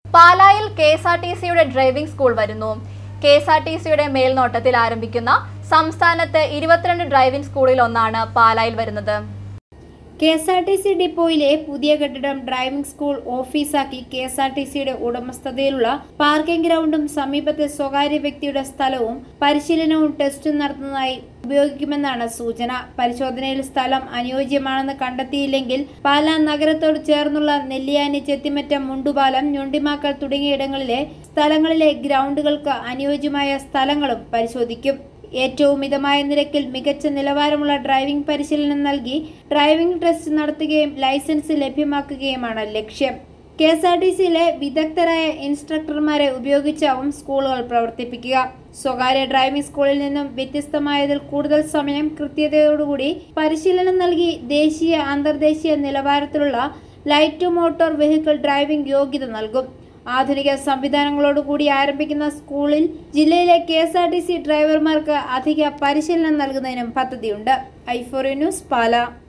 പാലായിൽ K S R T സിയുടെ driving school വരുന്നു കെ എസ് ആർ ടി സിയുടെ മേൽനോട്ടത്തിൽ ആരംഭിക്കുന്ന സംസ്ഥാനത്ത് ഇരുപത്തിരണ്ട് ഡ്രൈവിംഗ് സ്കൂളിൽ ഒന്നാണ് പാലായിൽ വരുന്നത് K S R T C ഡിപ്പോയിലെ പുതിയ കെട്ടിടം ഡ്രൈവിംഗ് സ്കൂൾ ഓഫീസാക്കി കെ എസ് ആർ ടി സിയുടെ ഉടമസ്ഥതയിലുള്ള പാർക്കിംഗ് ഗ്രൗണ്ടും സമീപത്തെ സ്വകാര്യ വ്യക്തിയുടെ സ്ഥലവും പരിശീലനവും ടെസ്റ്റും നടത്തുന്നതായി ഉപയോഗിക്കുമെന്നാണ് സൂചന പരിശോധനയിൽ സ്ഥലം അനുയോജ്യമാണെന്ന് കണ്ടെത്തിയില്ലെങ്കിൽ പാലാ നഗരത്തോട് ചേർന്നുള്ള നെല്ലിയാനി ചെത്തിമറ്റം മുണ്ടുപാലം ഞൊണ്ടിമാക്കൽ തുടങ്ങിയ ഇടങ്ങളിലെ സ്ഥലങ്ങളിലെ ഗ്രൗണ്ടുകൾക്ക് അനുയോജ്യമായ സ്ഥലങ്ങളും പരിശോധിക്കും ഏറ്റവും മിതമായ നിരക്കിൽ മികച്ച നിലവാരമുള്ള ഡ്രൈവിംഗ് പരിശീലനം നൽകി ഡ്രൈവിംഗ് ടെസ്റ്റ് നടത്തുകയും ലൈസൻസ് ലഭ്യമാക്കുകയുമാണ് ലക്ഷ്യം കെ എസ് ആർ ടി സിയിലെ വിദഗ്ധരായ ഇൻസ്ട്രക്ടർമാരെ ഉപയോഗിച്ചാവും സ്കൂളുകൾ പ്രവർത്തിപ്പിക്കുക സ്വകാര്യ ഡ്രൈവിംഗ് സ്കൂളിൽ നിന്നും വ്യത്യസ്തമായതിൽ കൂടുതൽ സമയം കൃത്യതയോടുകൂടി പരിശീലനം നൽകി ദേശീയ അന്തർദേശീയ നിലവാരത്തിലുള്ള light to motor vehicle driving യോഗ്യത നൽകും ആധുനിക സംവിധാനങ്ങളോടുകൂടി ആരംഭിക്കുന്ന സ്കൂളിൽ ജില്ലയിലെ K S R T C ഡ്രൈവർമാർക്ക് അധിക പരിശീലനം നൽകുന്നതിനും പദ്ധതിയുണ്ട് ഐഫോറി ന്യൂസ് പാല